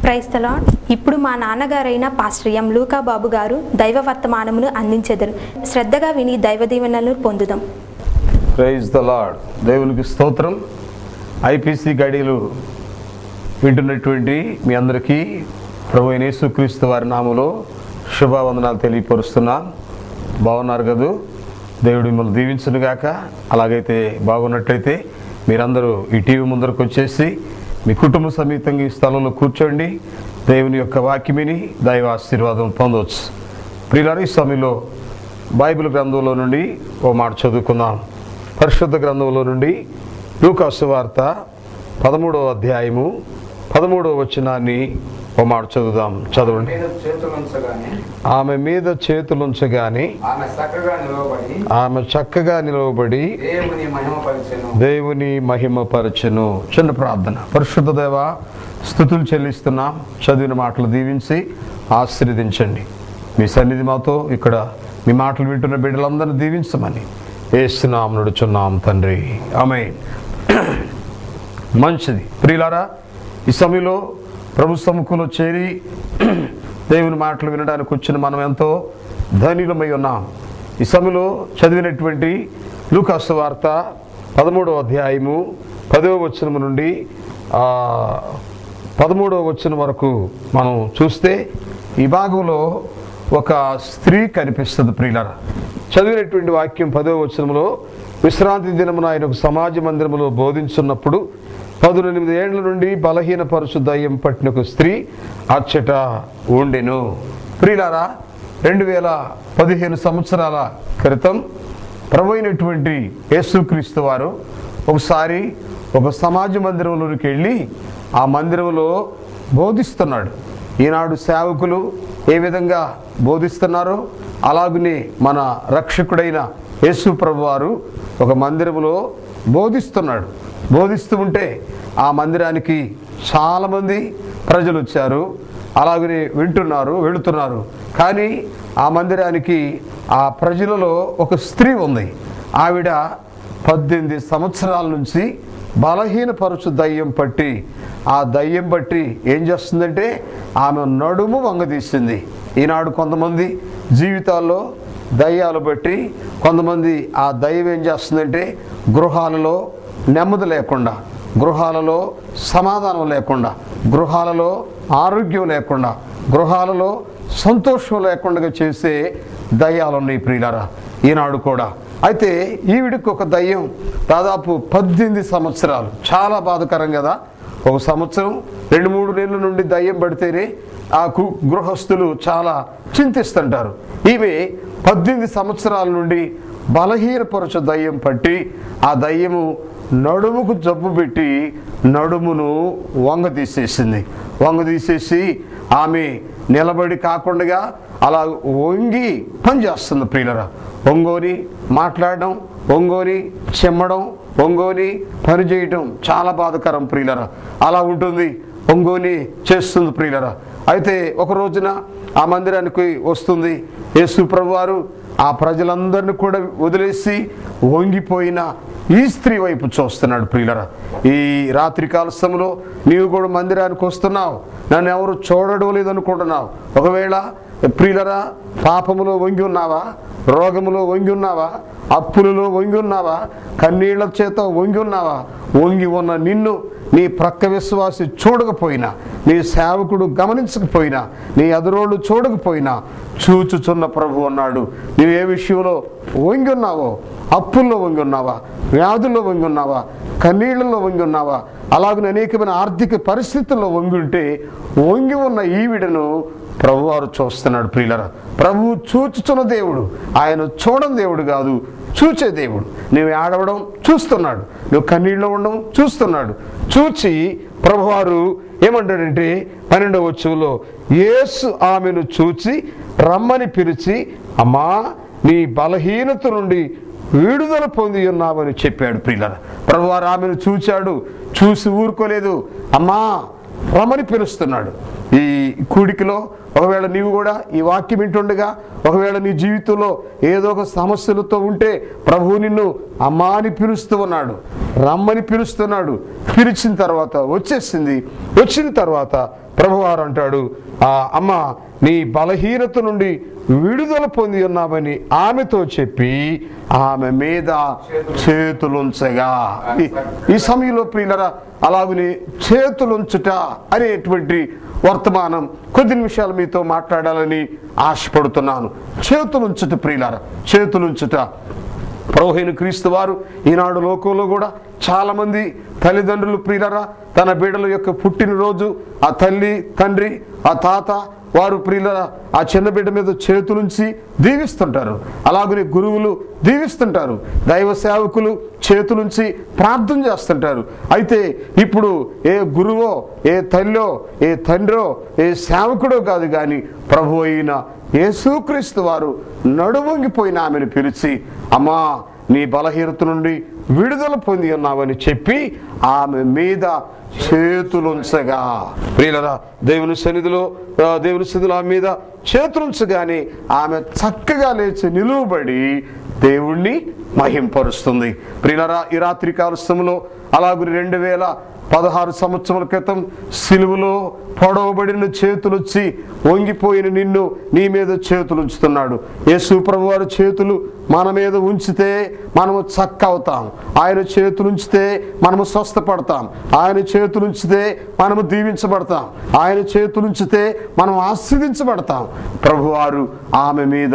క్రైస్తల ఇప్పుడు మా నాన్నగారైన పాస్టర్ ఎం లూకా బాబు గారు దైవ వర్తమానమును అందించెదరు శ్రద్ధగా విని దైవ దీవెనలను పొందుదాం ప్రైజ్ ద లాడ్ దేవునికి స్తోత్రం ఐపీసీ గడియలు వింటున్నటువంటి మీ అందరికీ ప్రభు అయిన యేసుక్రీస్తు వారి నామములో శుభవందనాలు తెలియపరుస్తున్నా బాగున్నారు కదూ దేవుడు మిమ్మల్ని దీవించును గాక అలాగైతే బాగున్నట్లయితే మీరందరూ ఈ టీవీ ముందరకు వచ్చేసి మీ కుటుంబ సమేతంగా ఈ స్థలంలో కూర్చోండి దేవుని యొక్క వాక్యమిని దైవ ఆశీర్వాదం పొందవచ్చు ప్రియులారా ఈ సమయంలో బైబిల్ గ్రంథంలో నుండి ఓ మాట చదువుకుందాం పరిశుద్ధ గ్రంథంలో నుండి లూకాసు వార్త పదమూడవ అధ్యాయము పదమూడవ వచనాన్ని ఓ మాట చదువుదాం చదవండి మీద చేతులుంచగానే ఆమె మీద చేతులుంచగానే ఆమె చక్కగా నిలవబడి ఆమె చక్కగా నిలవబడి దేవుని మహిమపరిచెను దేవుని మహిమపరచును చిన్న ప్రార్థన పరిశుద్ధ దేవ స్థుతులు చెల్లిస్తున్నాం చదివిన మాటలు దీవించి ఆశీర్వదించండి మీ సన్నిధి మాతో ఇక్కడ మీ మాటలు వింటున్న బిడ్డలందరినీ దీవించమని ఏసునాం నడుచున్నాం తండ్రి ఆమె మంచిది ప్రియులారా ఈ సమయంలో ప్రభు సముఖంలో చేరి దేవుని మాటలు వినడానికి వచ్చిన మనం ఎంతో ధనిలమై ఉన్నాం ఈ సమయంలో చదివినటువంటి లూకాసు వార్త పదమూడవ అధ్యాయము పదవ వచనము నుండి ఆ, పదమూడవ వచనం వరకు మనం చూస్తే ఈ భాగంలో ఒక స్త్రీ కనిపిస్తుంది ప్రియులర చదివినటువంటి వాక్యం పదవ వచనంలో విశ్రాంతి దినమున ఆయన ఒక సమాజ మందిరములో బోధించున్నప్పుడు పదునెనిమిది ఏళ్ల నుండి బలహీనపరచు దయ్యం పట్టిన ఒక స్త్రీ అచ్చట ఉండెను ప్రియులారా రెండు వేల పదిహేను సంవత్సరాల క్రితం ప్రభు అయినటువంటి యేసుక్రీస్తు వారు ఒకసారి ఒక సమాజ మందిరంలోకి వెళ్ళి ఆ మందిరంలో బోధిస్తున్నాడు ఈనాడు సేవకులు ఏ విధంగా బోధిస్తున్నారో అలాగనే మన రక్షకుడైన యేసు ప్రభు వారు ఒక మందిరంలో బోధిస్తున్నాడు బోధిస్తూ ఉంటే ఆ మందిరానికి చాలామంది ప్రజలు వచ్చారు అలాగనే వింటున్నారు వెళుతున్నారు కానీ ఆ మందిరానికి ఆ ప్రజలలో ఒక స్త్రీ ఉంది ఆవిడ పద్దెనిమిది సంవత్సరాల నుంచి బలహీనపరచు దయ్యం పట్టి ఆ దయ్యం బట్టి ఏం చేస్తుందంటే ఆమె నడుము వంగదీసింది ఈనాడు కొంతమంది జీవితాల్లో దయ్యాలు బట్టి కొంతమంది ఆ దయ్యం ఏం చేస్తుందంటే గృహాలలో నెమ్మది లేకుండా గృహాలలో సమాధానం లేకుండా గృహాలలో ఆరోగ్యం లేకుండా గృహాలలో సంతోషం లేకుండా చేసే దయ్యాలు ఉన్నాయి ప్రియులారా ఈనాడు కూడా అయితే ఈవిడికి ఒక దయ్యం దాదాపు పద్దెనిమిది సంవత్సరాలు చాలా బాధకరం కదా ఒక సంవత్సరం రెండు మూడు నెలల నుండి దయ్యం పడితేనే ఆ కు- గృహస్థులు చాలా చింతిస్తుంటారు ఈమె పద్దెనిమిది సంవత్సరాల నుండి బలహీనపరచు దయ్యం పట్టి ఆ దయ్యము నడుముకు జబ్బు పెట్టి నడుమును వంగ తీసేసింది వంగ తీసేసి ఆమె నిలబడి కాకుండా అలా వంగి పనిచేస్తుంది ప్రియులరా ఒంగోని మాట్లాడడం ఒంగోని చెమ్మడం ఒంగోని పని చేయటం చాలా బాధకరం ప్రియులరా అలా ఉంటుంది ఒంగోని చేస్తుంది ప్రియులరా అయితే ఒక రోజున ఆ మందిరానికి వస్తుంది యేసు ప్రభు వారు ఆ ప్రజలందరిని కూడా వదిలేసి వంగిపోయిన ఈ స్త్రీ వైపు చూస్తున్నాడు ప్రియులరా ఈ రాత్రికాల సమయంలో నీవు కూడా మందిరానికి వస్తున్నావు నన్ను ఎవరు చూడడం లేదనుకుంటున్నావు ఒకవేళ ప్రియులరా పాపములో వంగి ఉన్నావా రోగములో వంగి ఉన్నావా అప్పులలో వంగి ఉన్నావా కన్నీళ్ల చేత వంగి ఉన్నావా వంగి ఉన్న నిన్ను నీ ప్రక్క విశ్వాసి చూడకపోయినా నీ సేవకుడు గమనించకపోయినా నీ ఎదురోళ్ళు చూడకపోయినా చూచుచున్న ప్రభు అన్నాడు నీవు ఏ విషయంలో వంగి ఉన్నావో అప్పుల్లో వంగి ఉన్నావా వ్యాధుల్లో వంగి ఉన్నావా కన్నీళ్లలో వంగి ఉన్నావా అలాగే అనేకమైన ఆర్థిక పరిస్థితుల్లో వంగి ఉంటే వంగి ఉన్న ఈవిడను ప్రభువారు చూస్తున్నాడు ప్రియులరా ప్రభువు చూచుచున్న దేవుడు ఆయన చూడని దేవుడు కాదు చూచే దేవుడు నువ్వు ఆడవడం చూస్తున్నాడు నువ్వు కన్నీళ్ళు ఉండడం చూస్తున్నాడు చూచి ప్రభువారు ఏమంటాడంటే పన్నెండవ వచ్చులో యేసు ఆమెను చూచి రమ్మని పిలిచి అమ్మా నీ బలహీనత నుండి విడుదల పొంది ఉన్నామని చెప్పాడు ప్రియులర ప్రభువారు ఆమెను చూచాడు చూసి ఊరుకోలేదు అమ్మా రమని పిలుస్తున్నాడు ఈ కూడికలో ఒకవేళ నీవు కూడా ఈ వాక్యం వింటుండగా ఒకవేళ నీ జీవితంలో ఏదో ఒక సమస్యలతో ఉంటే ప్రభువు నిన్ను అమ్మా అని పిలుస్తూ ఉన్నాడు రమ్మని పిలుస్తున్నాడు పిలిచిన తర్వాత వచ్చేసింది వచ్చిన తర్వాత ప్రభువారు అంటాడు ఆ అమ్మ నీ బలహీనత నుండి విడుదల పొంది ఉన్నామని ఆమెతో చెప్పి ఆమె మీద చేతులుంచగా ఈ- ఈ సమయంలో ప్రియులరా అలాగనే చేతులుంచుట అనేటువంటి వర్తమానం కొద్ది నిమిషాలు మీతో మాట్లాడాలని ఆశపడుతున్నాను చేతులుంచుట ప్రియులరా చేతులుంచుట ప్రవహైన క్రీస్తు వారు ఈనాడు లోకంలో కూడా చాలామంది తల్లిదండ్రులు ప్రియులరా తన బిడ్డల యొక్క పుట్టినరోజు ఆ తల్లి తండ్రి ఆ తాత వారు ప్రియుల ఆ చిన్న బిడ్డ మీద చేతులుంచి దీవిస్తుంటారు అలాగనే గురువులు దీవిస్తుంటారు దైవ సేవకులు చేతులుంచి ప్రార్థన చేస్తుంటారు అయితే ఇప్పుడు ఏ గురువో ఏ తల్లో ఏ తండ్రో ఏ సేవకుడో కాదు కానీ ప్రభు అయిన యేసుక్రీస్తు వారు నడువంగిపోయిన ఆమెను పిలిచి అమ్మా నీ బలహీనత నుండి విడుదల పొంది ఉన్నావని చెప్పి ఆమె మీద చేతులుంచగా ప్రియులరా దేవుని సన్నిధిలో ఆ, దేవుని సన్నిధిలో ఆమె మీద చేతులుంచగానే ఆమె చక్కగా లేచి నిలువబడి దేవుణ్ణి మహింపరుస్తుంది ప్రియులరా ఈ రాత్రి కాలస్థంలో అలాగుని రెండు వేల పదహారు సంవత్సరాల క్రితం సిలువలో పొడవబడిన చేతులొచ్చి వంగిపోయిన నిన్ను నీ మీద చేతులు ఉంచుతున్నాడు యేసు ప్రభు వారి చేతులు మన మీద ఉంచితే మనము చక్క అవుతాం ఆయన చేతులు ఉంచితే మనము స్వస్థపడతాం ఆయన చేతులు ఉంచితే మనము దీవించబడతాం ఆయన చేతులు ఉంచితే మనం ఆస్వాదించబడతాం ప్రభువారు ఆమె మీద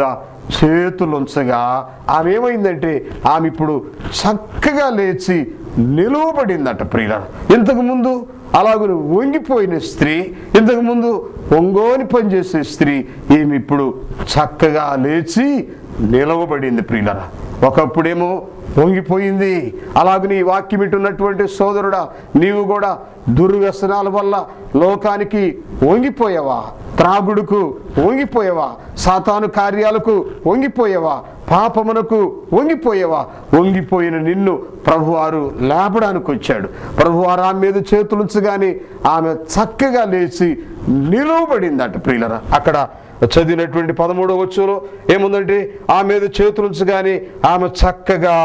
చేతులుంచగా ఆమె ఏమైందంటే ఆమె ఇప్పుడు చక్కగా లేచి నిలువబడిందట ప్రియుల ఇంతకు ముందు అలాగని వంగిపోయిన స్త్రీ ఇంతకు ముందు ఒంగోని పనిచేసే స్త్రీ ఈమె ఇప్పుడు చక్కగా లేచి నిలవబడింది ప్రియులరా ఒకప్పుడేమో వంగిపోయింది అలాగని ఈ వాక్యం ఇటున్నటువంటి సోదరుడా నీవు కూడా దుర్వ్యసనాల వల్ల లోకానికి వంగిపోయావా త్రాగుడుకు వంగిపోయావా సాతాను కార్యాలకు వంగిపోయావా పాపమునకు వంగిపోయావా వంగిపోయిన నిన్ను ప్రభువారు లేపడానికి వచ్చాడు ప్రభువారు ఆమె మీద చేతులుంచగానే ఆమె చక్కగా లేచి నిలువబడిందట ప్రియులరా అక్కడ చదివినటువంటి పదమూడవ వచ్చులో ఏముందంటే ఆమె మీద చేతులుంచగానే ఆమె చక్కగా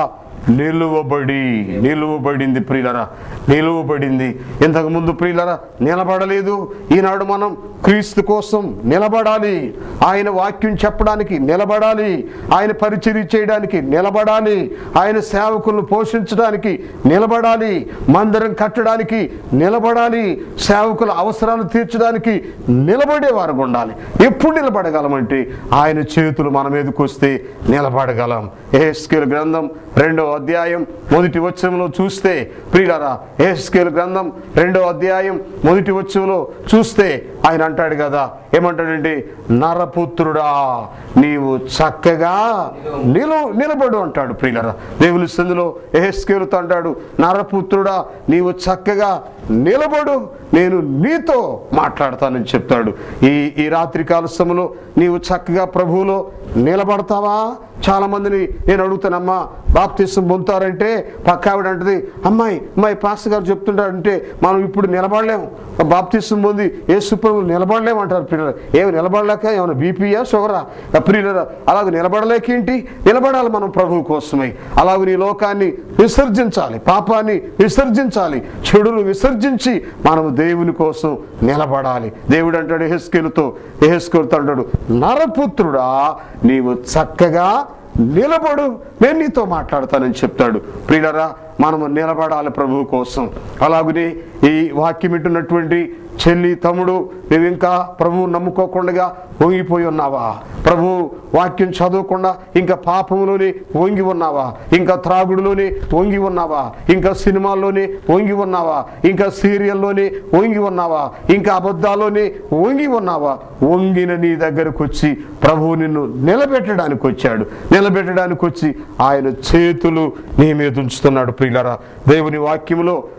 నిలువబడి నిలువబడింది ప్రియులరా నిలువబడింది ఇంతకు ముందు ప్రియులరా నిలబడలేదు ఈనాడు మనం క్రీస్తు కోసం నిలబడాలి ఆయన వాక్యం చెప్పడానికి నిలబడాలి ఆయన పరిచర్య చేయడానికి నిలబడాలి ఆయన సేవకులను పోషించడానికి నిలబడాలి మందిరం కట్టడానికి నిలబడాలి సేవకుల అవసరాలు తీర్చడానికి నిలబడే వారు ఉండాలి ఎప్పుడు నిలబడగలమంటే ఆయన చేతులు మన మీదకి వస్తే నిలబడగలం ఏస్కేల్ గ్రంథం రెండో అధ్యాయం మొదటి వచ్చంలో చూస్తే ప్రియులరా ఏస్కేల్ గ్రంథం రెండో అధ్యాయం మొదటి వచ్చంలో చూస్తే ఆయన అంటాడు కదా ఏమంటాడంటే నరపుత్రుడా నీవు చక్కగా నిలు నిలబడు అంటాడు ప్రియులరా దేవుని సందులో ఏస్కేలుతో అంటాడు నరపుత్రుడా నీవు చక్కగా నిలబడు నేను నీతో మాట్లాడతానని చెప్తాడు ఈ ఈ రాత్రి కాల సమయంలో నీవు చక్కగా ప్రభువులో నిలబడతావా చాలా మందిని నేను అడుగుతానమ్మా బాప్తీసం పొందుతారంటే పక్క ఆవిడ అంటది అమ్మాయి అమ్మాయి పాస్టర్ గారు చెప్తుంటారంటే మనం ఇప్పుడు నిలబడలేము బాప్తీసం పొంది ఏ సుప్రభు నిలబడలేము అంటారు పిల్లలు ఏమి నిలబడలేక ఏమైనా బీపీయా షుగరా ప్రియులరా అలాగ నిలబడలేక ఏంటి నిలబడాలి మనం ప్రభువు కోసమై అలాగ నీ లోకాన్ని విసర్జించాలి పాపాన్ని విసర్జించాలి చెడును విసర్జించి మనం దేవుని కోసం నిలబడాలి దేవుడు అంటాడు ఎహెస్కేలుతో ఎహెస్కేలుతో అంటాడు నరపుత్రుడా నీవు చక్కగా నిలబడు నేను నీతో మాట్లాడతానని చెప్తాడు ప్రియులరా మనము నిలబడాలి ప్రభువు కోసం అలాగనే ఈ వాక్యం వింటున్నటువంటి చెల్లి తమ్ముడు నువ్వు ఇంకా ప్రభువు నమ్ముకోకుండా వంగిపోయి ఉన్నావా ప్రభు వాక్యం చదవకుండా ఇంకా పాపంలోనే వంగి ఉన్నావా ఇంకా త్రాగుడులోనే వంగి ఉన్నావా ఇంకా సినిమాల్లోనే వంగి ఉన్నావా ఇంకా సీరియల్లోనే వంగి ఉన్నావా ఇంకా అబద్ధాల్లోనే వంగి ఉన్నావా వంగిన నీ దగ్గరకు వచ్చి ప్రభువు నిన్ను నిలబెట్టడానికి వచ్చాడు నిలబెట్టడానికి వచ్చి ఆయన చేతులు నీ మీద ఉంచుతున్నాడు ప్రియులరా దేవుని వాక్యములో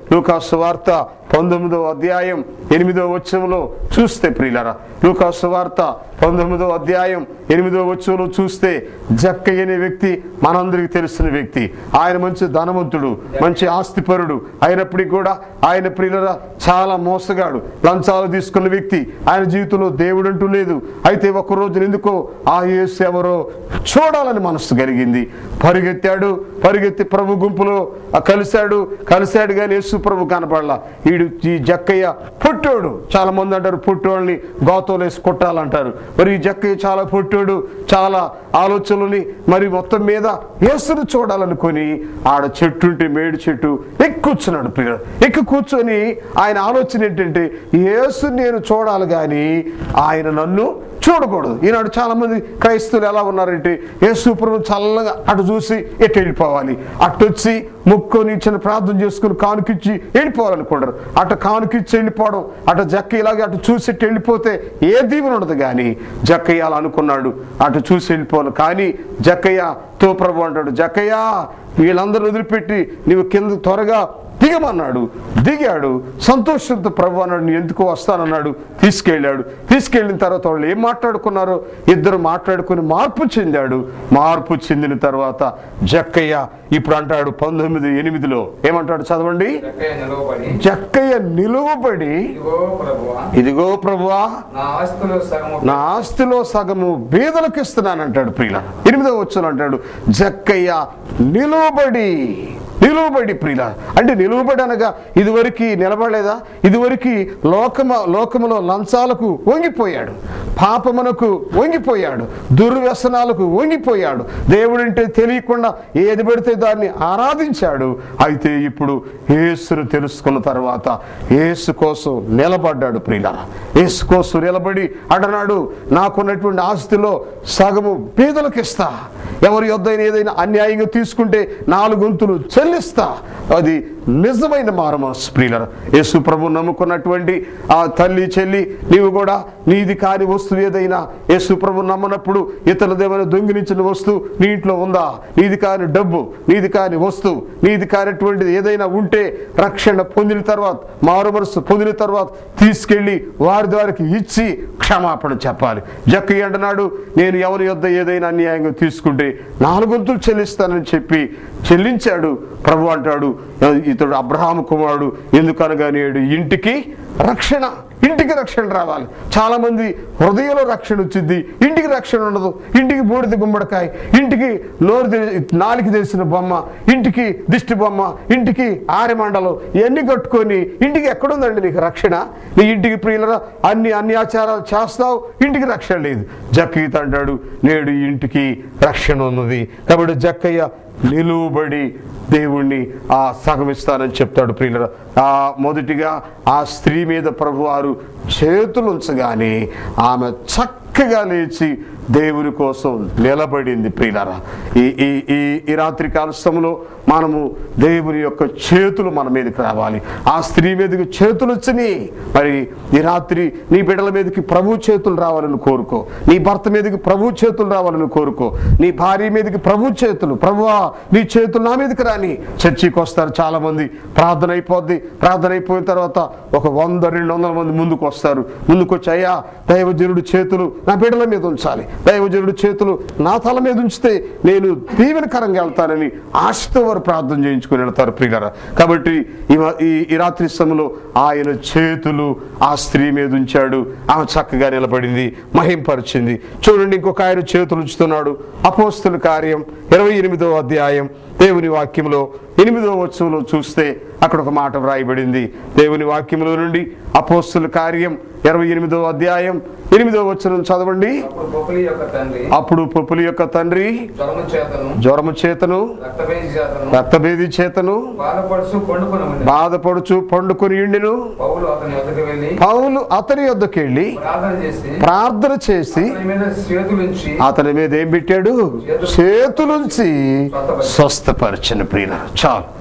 లూకాసు వార్త పంతొమ్మిదో అధ్యాయం ఎనిమిదో వచ్చంలో చూస్తే ప్రియులరా లూకాసు వార్త పంతొమ్మిదో అధ్యాయం ఎనిమిదో వచ్చంలో చూస్తే జక్కయ్య అనే వ్యక్తి మనందరికీ తెలిసిన వ్యక్తి ఆయన మంచి ధనవంతుడు మంచి ఆస్తిపరుడు అయినప్పటికీ కూడా ఆయన ప్రియులరా చాలా మోసగాడు లంచాలు తీసుకున్న వ్యక్తి ఆయన జీవితంలో దేవుడు అంటూ లేదు అయితే ఒక రోజున ఎందుకో ఆ యేసు ఎవరో చూడాలని మనసు కలిగింది పరిగెత్తాడు పరిగెత్తి ప్రభు గుంపులో ఆ కలిశాడు కలిశాడు కానీ యేసు ప్రభు కనపడలా ఈడు ఈ జక్కయ్య పుట్టోడు చాలా మంది అంటారు పుట్టోళ్ళని గోతలు వేసి కొట్టాలంటారు మరి ఈ జక్కయ్య చాలా పుట్టోడు చాలా ఆలోచనలని మరి మొత్తం మీద యేసును చూడాలనుకొని ఆడ చెట్టు ఉంటే మేడి చెట్టు ఎక్కి కూర్చున్నాడు ప్రియుడు ఎక్కి కూర్చొని ఆయన ఆలోచన ఏంటంటే యేసు నేను చూడాలి కానీ ఆయన నన్ను చూడకూడదు ఈనాడు చాలా మంది క్రైస్తవులు ఎలా ఉన్నారంటే యేసు ప్రభు చల్లగా అటు చూసి ఎటు వెళ్ళిపోవాలి అటు వచ్చి ముక్కొని ఇచ్చిన ప్రార్థన చేసుకుని కానుకిచ్చి వెళ్ళిపోవాలనుకుంటారు అటు కానుకిచ్చి వెళ్ళిపోవడం అటు జక్క ఇలాగే అటు చూసి ఇటు వెళ్ళిపోతే ఏ దీవెన ఉండదు కానీ జక్కయ్య అలా అనుకున్నాడు అటు చూసి వెళ్ళిపోవాలి కానీ జక్కయ్యతో ప్రభు అంటాడు జక్కయ్య వీళ్ళందరూ వదిలిపెట్టి నీవు కింద త్వరగా దిగమన్నాడు దిగాడు సంతోషంతో ప్రభు అన్నాడు "నేను ఎందుకు వస్తానన్నాడు తీసుకెళ్ళాడు తీసుకెళ్ళిన తర్వాత వాళ్ళు ఏం మాట్లాడుకున్నారో ఇద్దరు మాట్లాడుకుని మార్పు చెందాడు మార్పు చెందిన తర్వాత జక్కయ్య ఇప్పుడు అంటాడు పంతొమ్మిది ఎనిమిదిలో ఏమంటాడు చదవండి జక్కయ్య నిలవబడి జక్కయ్య నిలువబడి ఇదిగో ప్రభువా ఇదిగో ప్రభువా నా ఆస్తులు సగము నా ఆస్తిలో సగము బీదలకు ఇస్తున్నాను అంటాడు ప్రియుల ఎనిమిదో వచ్చును అంటాడు జక్కయ్య నిలువబడి నిలువబడి ప్రియుల అంటే నిలువబడి అనగా ఇదివరకు నిలబడలేదా ఇదివరకు లోకమ లోకములో లంచాలకు వంగిపోయాడు పాపమునకు వంగిపోయాడు దుర్వ్యసనాలకు వంగిపోయాడు దేవుడంటే తెలియకుండా ఏది పెడితే దాన్ని ఆరాధించాడు అయితే ఇప్పుడు యేసును తెలుసుకున్న తర్వాత యేసు కోసం నిలబడ్డాడు ప్రియుల యేసు కోసం నిలబడి అడనాడు నాకున్నటువంటి ఆస్తిలో సగము పేదలకు ఇస్తా ఎవరి యొద్దైనా ఏదైనా అన్యాయంగా తీసుకుంటే నాలుగొంతులు చెల్లిస్తా అది నిజమైన మారమనసు ప్రియులర యేసు ప్రభు నమ్ముకున్నటువంటి ఆ తల్లి చెల్లి నీవు కూడా నీది కాని వస్తువు ఏదైనా యేసు ప్రభు నమ్మనప్పుడు ఇతరులదేమైనా దొంగిలించిన వస్తువు నీ ఇంట్లో ఉందా నీది కాని డబ్బు నీది కాని వస్తువు నీది కానిటువంటిది ఏదైనా ఉంటే రక్షణ పొందిన తర్వాత మారు మనసు పొందిన తర్వాత తీసుకెళ్ళి వారి ద్వారికి ఇచ్చి క్షమాపణ చెప్పాలి జక్కయ్య అంటున్నాడు నేను ఎవరి యొద్ద ఏదైనా అన్యాయంగా తీసుకుంటే నాలుగొంతులు చెల్లిస్తానని చెప్పి చెల్లించాడు ప్రభు అంటాడు ఇతడు అబ్రహాము కుమారుడు ఎందుకనగా నేడు ఇంటికి రక్షణ ఇంటికి రక్షణ రావాలి చాలా మంది హృదయంలో రక్షణ వచ్చింది ఇంటికి రక్షణ ఉండదు ఇంటికి బూడిద గుమ్మడికాయ ఇంటికి నోరు తె- నాలుక తెలిసిన బొమ్మ ఇంటికి దిష్టి బొమ్మ ఇంటికి ఆర్యమండలం ఇవన్నీ కట్టుకొని ఇంటికి ఎక్కడుందండి నీకు రక్షణ నీ ఇంటికి ప్రియులరా అన్ని అన్ని ఆచారాలు చేస్తావు ఇంటికి రక్షణ లేదు జక్కయ్య అంటాడు నేడు ఈ ఇంటికి రక్షణ ఉన్నది కాబట్టి జక్కయ్య నిలువబడి దేవుణ్ణి ఆ సగం ఇస్తానని చెప్తాడు ప్రియులరా ఆ మొదటిగా ఆ స్త్రీ మీద ప్రభువారు చేతులు ఉంచగానే ఆమె చక్కగా లేచి దేవుని కోసం నిలబడింది ప్రియులరా ఈ ఈ ఈ ఈ రాత్రి కాలస్థంలో మనము దేవుని యొక్క చేతులు మన మీదకి రావాలి ఆ స్త్రీ మీదకి చేతులు వచ్చినాయి మరి ఈ రాత్రి నీ బిడ్డల మీదకి ప్రభు చేతులు రావాలని కోరుకో నీ భర్త మీదకి ప్రభు చేతులు రావాలని కోరుకో నీ భార్య మీదకి ప్రభు చేతులు ప్రభువా నీ చేతులు నా మీదకి రాని చర్చికి వస్తారు చాలా మంది ప్రార్థన అయిపోద్ది ప్రార్థన అయిపోయిన తర్వాత ఒక వంద రెండు వందల మంది ముందుకు వస్తారు ముందుకు వచ్చి అయ్యా దైవజనుడు చేతులు నా బిడ్డల మీద ఉంచాలి దైవజనుడు చేతులు నా తల మీద ఉంచితే నేను దీవెనకరంగా వెళ్తానని ఆశతో వారు ప్రార్థన చేయించుకొని వెళ్తారు ప్రియులరా కాబట్టి ఈ మ- ఈ ఈ రాత్రి సమయంలో ఆయన చేతులు ఆ స్త్రీ మీద ఉంచాడు ఆమె చక్కగా నిలబడింది మహింపరిచింది చూడండి ఇంకొక ఆయన చేతులు ఉంచుతున్నాడు అపోస్తుల కార్యం ఇరవై ఎనిమిదో అధ్యాయం దేవుని వాక్యంలో ఎనిమిదో వచనంలో చూస్తే అక్కడ ఒక మాట వ్రాయబడింది దేవుని వాక్యంలో నుండి అపోస్తుల కార్యం ఇరవై ఎనిమిదో అధ్యాయం ఎనిమిదో వచనం చదవండి అప్పుడు పొపులి యొక్క తండ్రి అప్పుడు పప్పుల యొక్క తండ్రి జ్వరము చేతను జ్వరము చేతను రక్తబేజి చేతను రక్తభేది చేతను బాధపడుచు పండుకొని ఉండి బాధపడుచు పండుకొని ఇండిను పౌలు అతని వద్దకు వెళ్ళి పౌలు అతని యొద్దకు వెళ్ళి ప్రార్థన చేసి ప్రార్థన చేసి అతని మీద చేతులుంచి అతని మీద ఏం పెట్టాడు చేతులుంచి స్వస్థపరిచిన ప్రియుల చాలు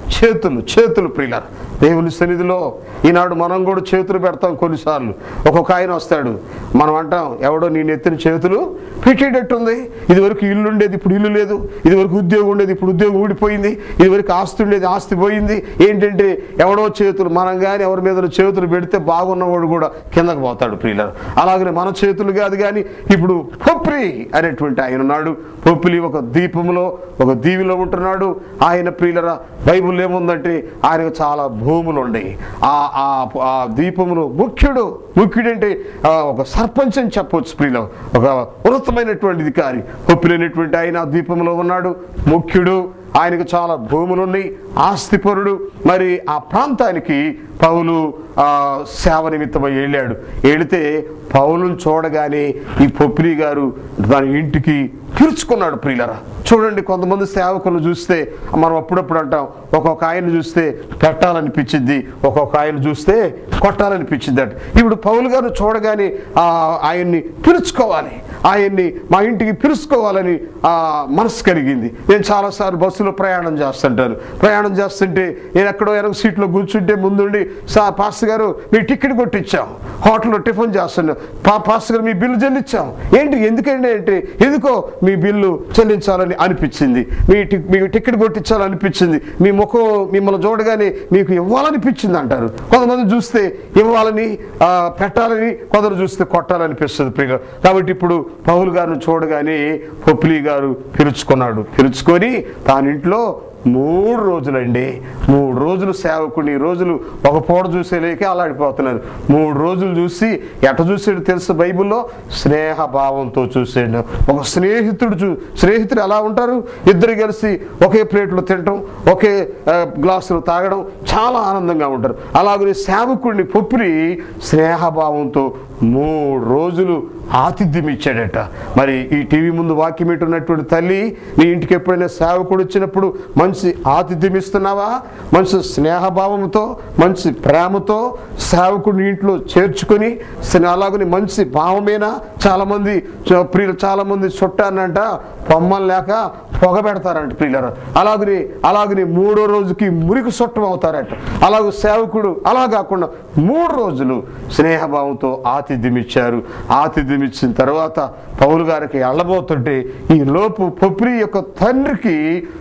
చేతులు చేతులు ప్రియుల దేవుని సన్నిధిలో ఈనాడు మనం కూడా చేతులు పెడతాం కొన్నిసార్లు ఒక్కొక్క ఆయన వస్తాడు మనం అంటాం ఎవడో నీ నెత్తిన చేతులు పెట్టేటట్టుంది ఇదివరకు ఇల్లు ఉండేది ఇప్పుడు ఇల్లు లేదు ఇదివరకు ఉద్యోగం ఉండేది ఇప్పుడు ఉద్యోగం ఊడిపోయింది ఇదివరకు ఆస్తి ఉండేది ఆస్తి పోయింది ఏంటంటే ఎవడో చేతులు మనం కానీ ఎవరి మీద చేతులు పెడితే బాగున్నవాడు కూడా కిందకు పోతాడు ప్రియులరు అలాగనే మన చేతులు కాదు కానీ ఇప్పుడు పొప్రి అనేటువంటి ఆయన ఉన్నాడు పొప్పిలి ఒక దీపంలో ఒక దీవిలో ఉంటున్నాడు ఆయన ప్రియులరా బైబుల్ ఏముందంటే ఆయనకు చాలా భూములు ఉన్నాయి ఆ ఆ ఆ దీపములో ముఖ్యుడు ముఖ్యుడంటే ఆ, ఒక సర్పంచ్ అని చెప్పవచ్చు ప్రియులు ఒక ఉన్నతమైనటువంటి అధికారి పొప్పిలేనటువంటి ఆయన ఆ దీపంలో ఉన్నాడు ముఖ్యుడు ఆయనకు చాలా భూములు ఉన్నాయి ఆస్తిపరుడు మరి ఆ ప్రాంతానికి పౌలు ఆ, సేవ నిమిత్తమై వెళ్ళాడు వెళితే పౌలును చూడగానే ఈ పొప్పిలి గారు దాని ఇంటికి పిలుచుకున్నాడు ప్రియులరా చూడండి కొంతమంది సేవకులను చూస్తే మనం అప్పుడప్పుడు అంటాం ఒక్కొక్క ఆయన చూస్తే పెట్టాలనిపించింది ఒక్కొక్క ఆయన చూస్తే కొట్టాలనిపించింది అట ఇప్పుడు పౌలు గారు చూడగానే ఆ, ఆయన్ని పిలుచుకోవాలి ఆయన్ని మా ఇంటికి పిలుచుకోవాలని ఆ మనసు కలిగింది నేను చాలాసార్లు బస్సులో ప్రయాణం చేస్తుంటాను ప్రయాణం చేస్తుంటే నేను ఎక్కడో వెనక సీట్లో కూర్చుంటే ముందుండి సా పాస్టర్ గారు మీ టికెట్ కొట్టించాం హోటల్లో టిఫిన్ చేస్తున్నాం పా పాస్టర్ గారు మీ బిల్లు చెల్లించాం ఏంటి ఎందుకండి అంటే ఎందుకో మీ బిల్లు చెల్లించాలని అనిపించింది మీ టి- మీకు టికెట్ కొట్టించాలనిపించింది మీ ముఖం మిమ్మల్ని చూడగానే మీకు ఇవ్వాలనిపించింది అంటారు కొంతమంది చూస్తే ఇవ్వాలని ఆ, పెట్టాలని కొందరు చూస్తే కొట్టాలనిపిస్తుంది ప్రియ కాబట్టి ఇప్పుడు పౌలు గారిని చూడగానే పొప్పిలి గారు పిలుచుకున్నాడు పిలుచుకొని తాను ఇంట్లో మూడు రోజులండి మూడు రోజులు సేవకుని ఈ రోజులు ఒక పూట చూసేలేకే అలాడిపోతున్నారు మూడు రోజులు చూసి ఎట చూసాడు తెలుసు బైబిల్లో స్నేహభావంతో చూసాడు ఒక స్నేహితుడు చూ స్నేహితుడు ఎలా ఉంటారు ఇద్దరు కలిసి ఒకే ప్లేట్లో తినటం ఒకే ఆ, గ్లాసులు తాగడం చాలా ఆనందంగా ఉంటారు అలాగే సేవకుడిని పొప్పిరి స్నేహభావంతో మూడు రోజులు ఆతిథ్యం ఇచ్చాడట మరి ఈ టీవీ ముందు వాక్యం ఉన్నటువంటి తల్లి నీ ఇంటికి ఎప్పుడైనా సేవకుడు వచ్చినప్పుడు మంచి ఆతిథ్యం ఇస్తున్నావా మంచి స్నేహభావంతో మంచి ప్రేమతో సేవకుడిని ఇంట్లో చేర్చుకొని స్నే- అలాగని మంచి భావమేన చాలామంది చ- ప్రియులు చాలామంది చుట్టానంట పొమ్మలు లేక పొగ పెడతారంట ప్రియులరు అలాగని అలాగని మూడో రోజుకి మురికి చుట్టం అవుతారట అలాగే సేవకుడు అలా కాకుండా మూడు రోజులు స్నేహభావంతో ఆతిథ్యం ఇచ్చారు ఆతిథ్యం ఇచ్చిన తర్వాత పౌలు గారికి వెళ్ళబోతుంటే ఈ లోపు పొప్రి యొక్క తండ్రికి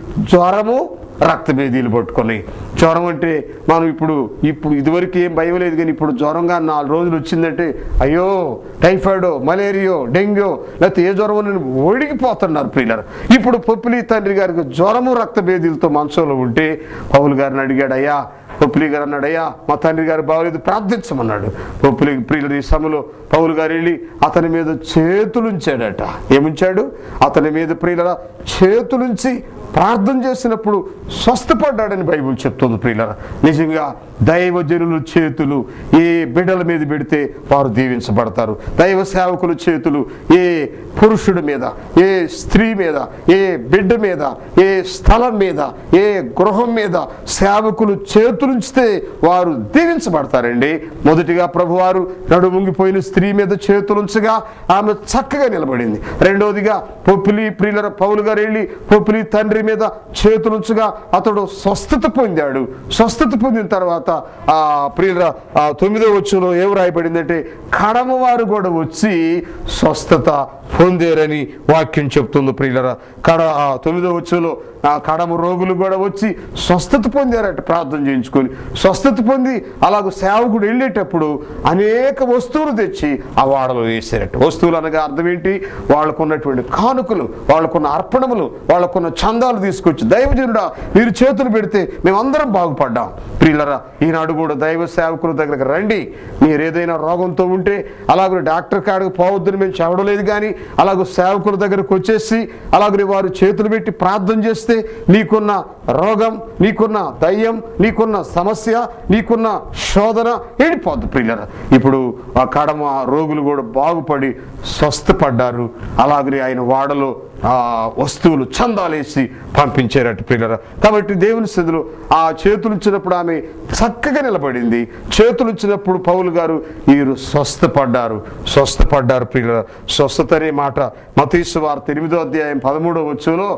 జ్వరము రక్తభేదీలు పట్టుకొని జ్వరం అంటే మనం ఇప్పుడు ఇప్పుడు ఇదివరకు ఏం భయం లేదు కానీ ఇప్పుడు జ్వరంగా నాలుగు రోజులు వచ్చిందంటే అయ్యో టైఫాయిడో మలేరియో డెంగ్యూ లేకపోతే ఏ జ్వరం అని ఒడిగిపోతున్నారు ప్రియులర్ ఇప్పుడు పొప్పిలి తండ్రి గారికి జ్వరము రక్తభేదీలతో మంచంలో ఉంటే పౌలు గారిని అడిగాడు అయ్యా పొప్పిలి గారు అన్నాడు అయ్యా మా తండ్రి గారు బాగలేదు ప్రార్థించమన్నాడు పొప్పిలి ప్రియులు ఈ సమయంలో పౌలు గారు వెళ్ళి అతని మీద చేతులుంచాడట ఏముంచాడు అతని మీద ప్రియుల చేతులుంచి ప్రార్థన చేసినప్పుడు స్వస్థపడ్డాడని బైబిల్ చెప్తుంది ప్రియులరా నిజంగా దైవజనుల చేతులు ఏ బిడ్డల మీద పెడితే వారు దీవించబడతారు దైవ సేవకుల చేతులు ఏ పురుషుడి మీద ఏ స్త్రీ మీద ఏ బిడ్డ మీద ఏ స్థలం మీద ఏ గృహం మీద సేవకులు చేతులుంచితే వారు దీవించబడతారండి మొదటిగా ప్రభువారు నడుముంగిపోయిన స్త్రీ మీద చేతులుంచగా ఆమె చక్కగా నిలబడింది రెండవదిగా పొప్పిలి ప్రియుల పౌలు గారు వెళ్ళి పొప్పిలి తండ్రి మీద చేతులుంచగా అతడు స్వస్థత పొందాడు స్వస్థత పొందిన తర్వాత ఆ ప్రియుల ఆ తొమ్మిదో వచ్చులో ఏం రాయబడిందంటే కడమ వారు కూడా వచ్చి స్వస్థత పొందేరని వాక్యం చెప్తుంది ప్రియులరా కడ ఆ తొమ్మిదో వచ్చులో ఆ కడమ రోగులు కూడా వచ్చి స్వస్థత పొందారట ప్రార్థన చేయించుకొని స్వస్థత పొంది అలాగ సేవకుడు వెళ్ళేటప్పుడు అనేక వస్తువులు తెచ్చి ఆ వాడలో వేసారట వస్తువులు అనగా అర్థం ఏంటి వాళ్ళకున్నటువంటి కానుకలు వాళ్ళకున్న అర్పణములు వాళ్ళకున్న చందాలు తీసుకొచ్చి దైవజనుడా మీరు చేతులు పెడితే మేమందరం బాగుపడ్డాం ప్రియులరా ఈనాడు కూడా దైవ సేవకుల దగ్గరకు రండి మీరు ఏదైనా రోగంతో ఉంటే అలాగే డాక్టర్ కాడికి పోవద్దని మేము చెప్పడలేదు కానీ అలాగే సేవకుల దగ్గరకు వచ్చేసి అలాగే వారు చేతులు పెట్టి ప్రార్థన చేస్తే నీకున్న రోగం నీకున్న దయ్యం నీకున్న సమస్య నీకున్న శోధన ఏడిపోద్ది ప్రియులరా ఇప్పుడు ఆ కడమ రోగులు కూడా బాగుపడి స్వస్థపడ్డారు అలాగనే ఆయన వాడలో ఆ వస్తువులు చందాలేసి పంపించారట ప్రియులరా కాబట్టి దేవుని స్థితిలో ఆ చేతులు ఇచ్చినప్పుడు ఆమె చక్కగా నిలబడింది చేతులు ఇచ్చినప్పుడు పౌలు గారు వీరు స్వస్థపడ్డారు స్వస్థపడ్డారు ప్రియులరా స్వస్థత అనే మాట మతీసు వార్త ఎనిమిదో అధ్యాయం పదమూడో వచ్చులో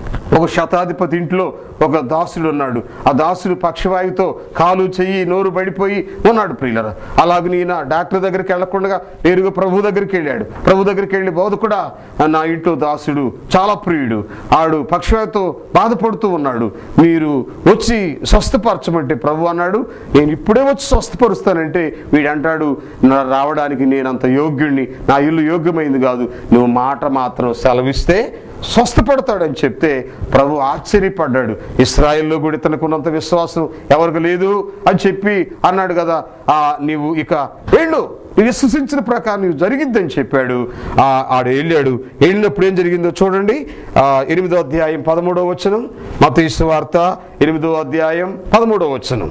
ఒక శతాధిపతి ఇంట్లో ఒక దాసుడు ఉన్నాడు ఆ దాసుడు పక్షవాయువుతో కాలు చెయ్యి నోరు పడిపోయి ఉన్నాడు ప్రియులర అలాగే ఈయన డాక్టర్ దగ్గరికి వెళ్లకుండా నేరుగా ప్రభు దగ్గరికి వెళ్ళాడు ప్రభు దగ్గరికి వెళ్ళి బోధకుడా నా ఇంట్లో దాసుడు చాలా ప్రియుడు ఆడు పక్షవాయువుతో బాధపడుతూ ఉన్నాడు మీరు వచ్చి స్వస్థపరచమంటే ప్రభు అన్నాడు నేను ఇప్పుడే వచ్చి స్వస్థపరుస్తానంటే వీడు అంటాడు "నా రావడానికి నేనంత యోగ్యుణ్ణి నా ఇల్లు యోగ్యమైంది కాదు నువ్వు మాట మాత్రం సెలవిస్తే స్వస్థపడతాడని చెప్తే ప్రభు ఆశ్చర్యపడ్డాడు ఇస్రాయిల్లో కూడా ఇతనుకున్నంత విశ్వాసం ఎవరికి లేదు అని చెప్పి అన్నాడు కదా ఆ నీవు ఇక వెళ్ళు నువ్వు విశ్వసించిన ప్రకారం నీవు జరిగిద్దని చెప్పాడు ఆ ఆడు వెళ్ళాడు వెళ్ళినప్పుడు ఏం జరిగిందో చూడండి ఆ ఎనిమిదో అధ్యాయం పదమూడో వచనం మత వార్త ఎనిమిదో అధ్యాయం పదమూడో వచనం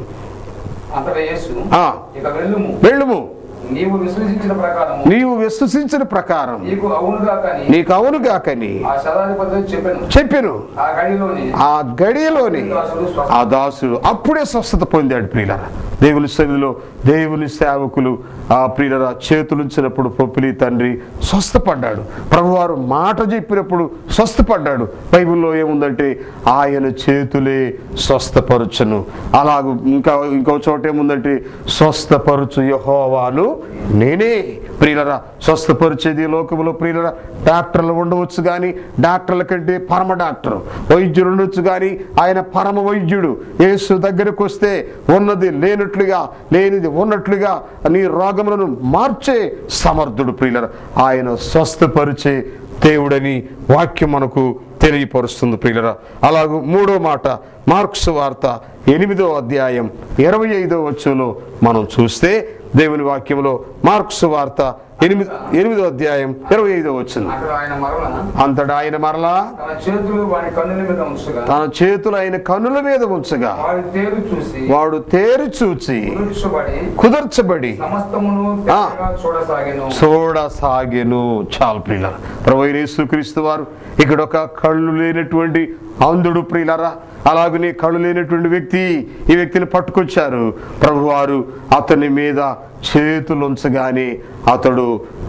అంతటా యేసు ఆ, ఇక వెళ్ళుము వెళ్ళుము నీవు విశ్వసించిన ప్రకారం నీవు విశ్వసించిన ప్రకారం నీకు అవునుగా కానీ నీకు అవునుగాకని ఆ శతాధిపతి చెప్పాను చెప్పాను ఆ గడిలోని ఆ గడియలోని ఆ దాసుడు అప్పుడే స్వస్థత పొందాడు ప్రియులరా దేవుని సన్నిధిలో దేవుని సేవకులు ఆ ప్రియులరా చేతులుంచినప్పుడు పొప్పిలి తండ్రి స్వస్థపడ్డాడు ప్రభువారు మాట చెప్పినప్పుడు స్వస్థపడ్డాడు బైబిల్లో ఏముందంటే ఆయన చేతులే స్వస్థపరచును అలాగూ ఇంకా ఇంకో చోట ఏముందంటే స్వస్థపరచు యహోవాను నేనే ప్రియులరా స్వస్థపరిచేది ఈ లోకంలో ప్రియులరా డాక్టర్లు ఉండవచ్చు కానీ డాక్టర్ల కంటే పరమ డాక్టర్ వైద్యుడు ఉండొచ్చు కానీ ఆయన పరమ వైద్యుడు యేసు దగ్గరకు వస్తే ఉన్నది లేనట్లుగా లేనిది ఉన్నట్లుగా నీ రోగములను మార్చే సమర్థుడు ప్రియులరా ఆయన స్వస్థపరిచే దేవుడని వాక్యం మనకు తెలియపరుస్తుంది ప్రియులరా అలాగూ మూడో మాట మార్క్స్ వార్త ఎనిమిదో అధ్యాయం ఇరవై ఐదో వచ్చంలో మనం చూస్తే దేవుని వాక్యంలో మార్క్స్ వార్త ఎనిమిది ఎనిమిదో అధ్యాయం ఇరవై ఐదో వచ్చింది అక్కడ ఆయన మరల అంతటా ఆయన మరలా తన చేతులు వాడి కన్నుల మీద ఉంచగా తన చేతులు ఆయన కన్నుల మీద ఉంచగా వాడి తేరు చూసి వాడు తేరి చూచి కూర్చోబడి కుదర్చబడి సమస్తమును ఆ. తెల్లగా చూడసాగెను చూడసాగెను చాలు ప్రియులరా ప్రభు యేసుక్రీస్తు వారు ఇక్కడ ఒక కళ్ళు లేనటువంటి అంధుడు ప్రియులరా అలాగనే కళ్ళు లేనటువంటి వ్యక్తి ఈ వ్యక్తిని పట్టుకొచ్చారు ప్రభువారు అతని మీద చేతులు ఉంచగానే అతడు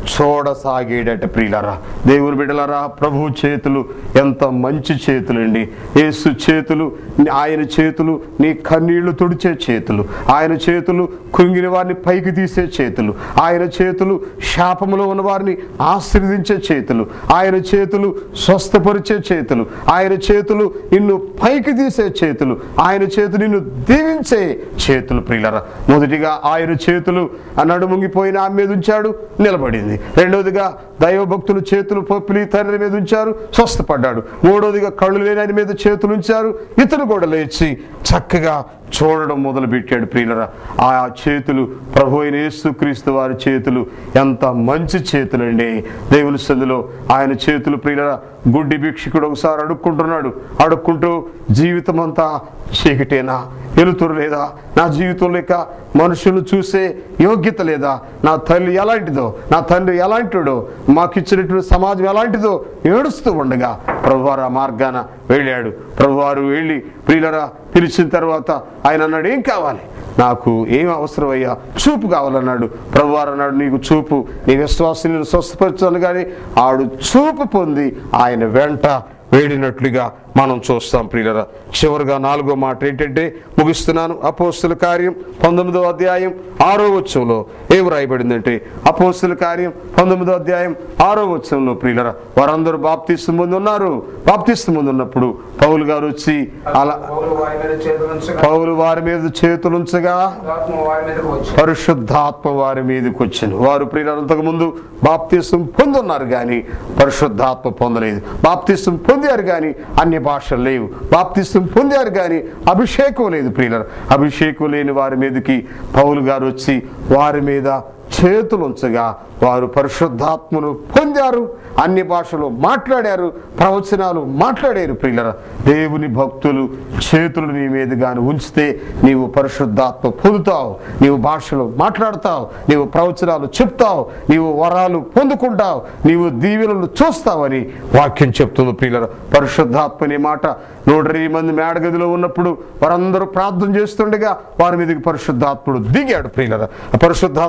చూడసాగేడట ప్రియులరా దేవుని బిడ్డలరా ప్రభు చేతులు ఎంత మంచి చేతులండి యేసు చేతులు ఆయన చేతులు నీ కన్నీళ్లు తుడిచే చేతులు ఆయన చేతులు కృంగిన వారిని పైకి తీసే చేతులు ఆయన చేతులు శాపములో ఉన్న వారిని ఆశీర్వదించే చేతులు ఆయన చేతులు స్వస్థపరిచే చేతులు ఆయన చేతులు నిన్ను పైకి తీసే చేతులు ఆయన చేతులు నిన్ను దీవించే చేతులు ప్రియులరా మొదటిగా ఆయన చేతులు ఆ నడుముంగిపోయిన ఆమె మీద ఉంచాడు నిలబడింది రెండవదిగా దైవభక్తులు చేతులు పప్పులి తండ్రి మీద ఉంచారు స్వస్థపడ్డాడు మూడవదిగా కళ్ళు లేని ఆయన మీద చేతులు ఉంచారు ఇతను కూడా లేచి చక్కగా చూడడం మొదలుపెట్టాడు ప్రియులరా ఆ చేతులు ప్రభు అయిన యేసుక్రీస్తు వారి చేతులు ఎంత మంచి చేతులండి దేవుని సందులో ఆయన చేతులు ప్రియులరా గుడ్డి భిక్షకుడు ఒకసారి అడుక్కుంటున్నాడు అడుక్కుంటూ జీవితం అంతా చీకటేనా వెలుతురు లేదా నా జీవితం లేక మనుషులు చూసే యోగ్యత లేదా నా తల్లి ఎలాంటిదో నా తండ్రి ఎలాంటిదో మాకు ఇచ్చినటువంటి సమాజం ఎలాంటిదో ఏడుస్తూ ఉండగా ప్రభువారు ఆ మార్గాన వెళ్ళాడు ప్రభువారు వెళ్ళి ప్రియులరా పిలిచిన తర్వాత ఆయన అన్నాడు ఏం కావాలి నాకు ఏం అవసరం అయ్యా చూపు కావాలన్నాడు ప్రభువారు అన్నాడు నీకు చూపు నీ విశ్వాసం స్వస్థపరచాను కానీ ఆడు చూపు పొంది ఆయన వెంట వేడినట్లుగా మనం చూస్తాం ప్రియులరా చివరిగా నాలుగో మాట ఏంటంటే ముగిస్తున్నాను అపోస్తుల కార్యం పంతొమ్మిదో అధ్యాయం ఆరో వచ్చంలో ఏం రాయబడిందంటే అపోస్తుల కార్యం పంతొమ్మిదో అధ్యాయం ఆరో వచ్చంలో ప్రియులరా వారందరూ బాప్తిస్తు ముందు ఉన్నారు బాప్తిస్తు ముందు ఉన్నప్పుడు పౌలు గారు వచ్చి అలా పౌలు వారి మీద చేతులు ఉంచగా పౌలు వారి మీద చేతులుంచగా ఆత్మ వారి మీదకు వచ్చి పరిశుద్ధాత్మ వారి మీదకి వచ్చింది వారు ప్రియులంతకు ముందు బాప్తిసం పొందున్నారు కానీ పరిశుద్ధాత్మ పొందలేదు బాప్తిసం పొందారు కానీ అన్య భాషలు లేవు బాప్తిసం పొందారు కానీ అభిషేకం లేదు ప్రియులరు అభిషేకం లేని వారి మీదకి పౌలు గారు వచ్చి వారి మీద చేతులు ఉంచగా వారు పరిశుద్ధాత్మను పొందారు అన్ని భాషలు మాట్లాడారు ప్రవచనాలు మాట్లాడారు ప్రియులర దేవుని భక్తులు చేతులు నీ మీద గాని ఉంచితే నీవు పరిశుద్ధాత్మ పొందుతావు నీవు భాషలు మాట్లాడతావు నీవు ప్రవచనాలు చెప్తావు నీవు వరాలు పొందుకుంటావు నీవు దీవెనలు చూస్తావని వాక్యం చెప్తుంది ప్రియులర పరిశుద్ధాత్మ అనే మాట నూట ఇరవై మంది మేడగదిలో ఉన్నప్పుడు వారందరూ ప్రార్థన చేస్తుండగా వారి మీదకి పరిశుద్ధాత్ముడు దిగాడు ప్రియులర ఆ పరిశుద్ధాత్మ అనే మాట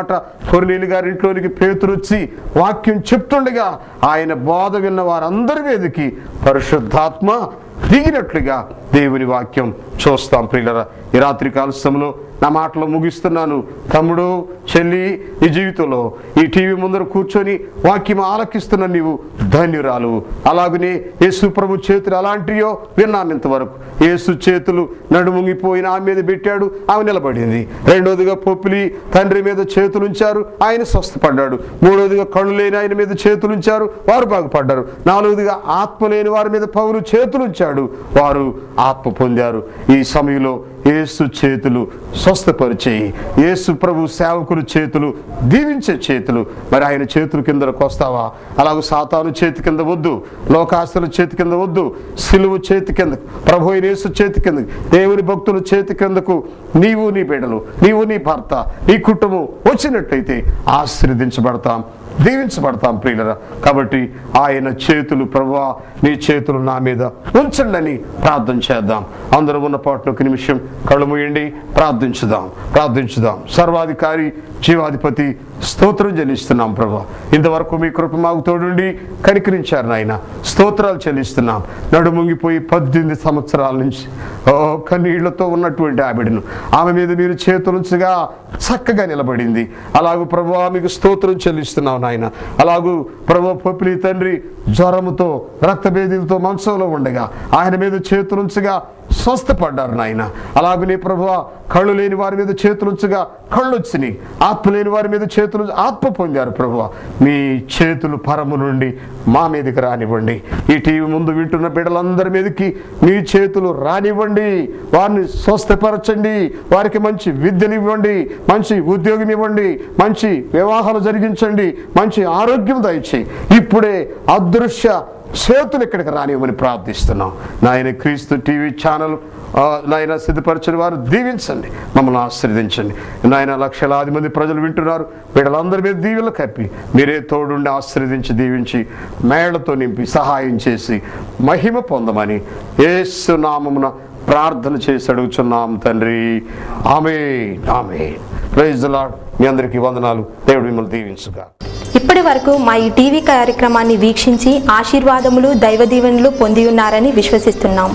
మాట కొరినీలు గారి ఇంట్లోనికి పేతురు వచ్చి వాక్యం చెప్తుండగా ఆయన బోధ విన్న వారందరి మీదకి పరిశుద్ధాత్మ దిగినట్లుగా దేవుని వాక్యం చూస్తాం ప్రియులరా ఈ రాత్రి కాల సమయంలో నా మాటలు ముగిస్తున్నాను తమ్ముడు చెల్లి నీ జీవితంలో ఈ టీవీ ముందర కూర్చొని వాక్యం ఆలకిస్తున్న నీవు ధన్యురాలు అలాగనే యేసు ప్రభు చేతులు అలాంటియో విన్నాను ఇంతవరకు యేసు చేతులు నడుముంగిపోయిన ఆమె మీద పెట్టాడు ఆమె నిలబడింది రెండోదిగా పొప్పిలి తండ్రి మీద చేతులు ఉంచారు ఆయన స్వస్థపడ్డాడు మూడోదిగా కళ్ళు లేని ఆయన మీద చేతులు ఉంచారు వారు బాగుపడ్డారు నాలుగోదిగా ఆత్మ లేని వారి మీద పౌరు చేతులు ఉంచాడు వారు ఆత్మ పొందారు ఈ సమయంలో యేసు చేతులు స్వస్థపరిచేయి యేసు ప్రభు సేవకుల చేతులు దీవించే చేతులు మరి ఆయన చేతుల కిందకు వస్తావా అలాగ సాతాను చేతి కింద వద్దు లోకాస్తుల చేతి కింద వద్దు సిలువు చేతి కింద ప్రభు అయిన యేసు చేతి కింద దేవుని భక్తుల చేతి కిందకు నీవు నీ బిడ్డలు నీవు నీ భర్త నీ కుటుంబం వచ్చినట్లయితే ఆశీర్వదించబడతాం దీవించబడతాం ప్రియులరా కాబట్టి ఆయన చేతులు ప్రభువా నీ చేతులు నా మీద ఉంచండి ప్రార్థన చేద్దాం అందరూ ఉన్న పాటున ఒక నిమిషం కళ్ళు మూయండి ప్రార్థించుదాం ప్రార్థించుదాం సర్వాధికారి జీవాధిపతి స్తోత్రం చెల్లిస్తున్నాం ప్రభా ఇంతవరకు మీ కృప మాకు తోడుండి కనికరించారు నాయన స్తోత్రాలు చెల్లిస్తున్నాం నడుముంగిపోయి పద్దెనిమిది సంవత్సరాల నుంచి ఓ కన్నీళ్లతో ఉన్నటువంటి ఆవిడను ఆమె మీద మీరు చేతులుంచగా చక్కగా నిలబడింది అలాగూ ప్రభు మీకు స్తోత్రం చెల్లిస్తున్నాం నాయన అలాగూ ప్రభు పపిలి తండ్రి జ్వరముతో రక్తభేదీలతో మంచంలో ఉండగా ఆయన మీద చేతులుంచగా స్వస్థపడ్డారు నాయన అలాగనే ప్రభు కళ్ళు లేని వారి మీద చేతులుంచగా కళ్ళు వచ్చినాయి ఆత్మ లేని వారి మీద చేతులు ఆత్మ పొందారు ప్రభు మీ చేతులు పరము నుండి మా మీదకి రానివ్వండి ఈ టీవీ ముందు వింటున్న బిడ్డలందరి మీదకి మీ చేతులు రానివ్వండి వారిని స్వస్థపరచండి వారికి మంచి విద్యను ఇవ్వండి మంచి ఉద్యోగం ఇవ్వండి మంచి వివాహాలు జరిగించండి మంచి ఆరోగ్యం దయచేయి ఇప్పుడే అదృశ్య చేతులు ఇక్కడికి రానివ్వమని ప్రార్థిస్తున్నాం నాయన క్రీస్తు టీవీ ఛానల్ ఆ, నాయన సిద్ధపరచని వారు దీవించండి మమ్మల్ని ఆశీర్వదించండి నాయన లక్షలాది మంది ప్రజలు వింటున్నారు వీళ్ళందరి మీద దీవెలు కప్పి మీరే తోడుండి ఆశీర్వదించి దీవించి మేళ్లతో నింపి సహాయం చేసి మహిమ పొందమని యేసు నామమున ప్రార్థన చేసి అడుగుచున్నాం తండ్రి ఆమె ఆమె ప్రైజ్ లాడ్ మీ అందరికీ వందనాలు దేవుడు మిమ్మల్ని దీవించుగా ఇప్పటి వరకు మా ఈ టీవీ కార్యక్రమాన్ని వీక్షించి ఆశీర్వాదములు దైవ దీవెనలు పొంది ఉన్నారని విశ్వసిస్తున్నాం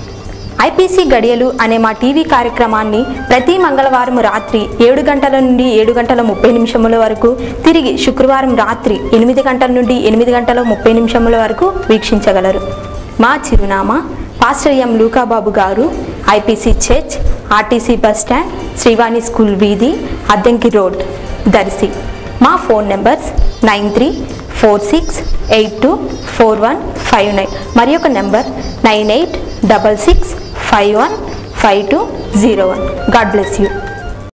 ఐపీసీ గడియలు అనే మా టీవీ కార్యక్రమాన్ని ప్రతి మంగళవారం రాత్రి ఏడు గంటల నుండి ఏడు గంటల ముప్పై నిమిషముల వరకు తిరిగి శుక్రవారం రాత్రి ఎనిమిది గంటల నుండి ఎనిమిది గంటల ముప్పై నిమిషముల వరకు వీక్షించగలరు మా చిరునామా పాస్టర్ ఎం లూకాబాబు గారు IPC church RTC bus stand Srivani school వీధి అద్దంకి రోడ్ దర్శి మా phone numbers nine three four six eight two four one five nine మరి ఒక number nine eight double six five one five two zero one God bless you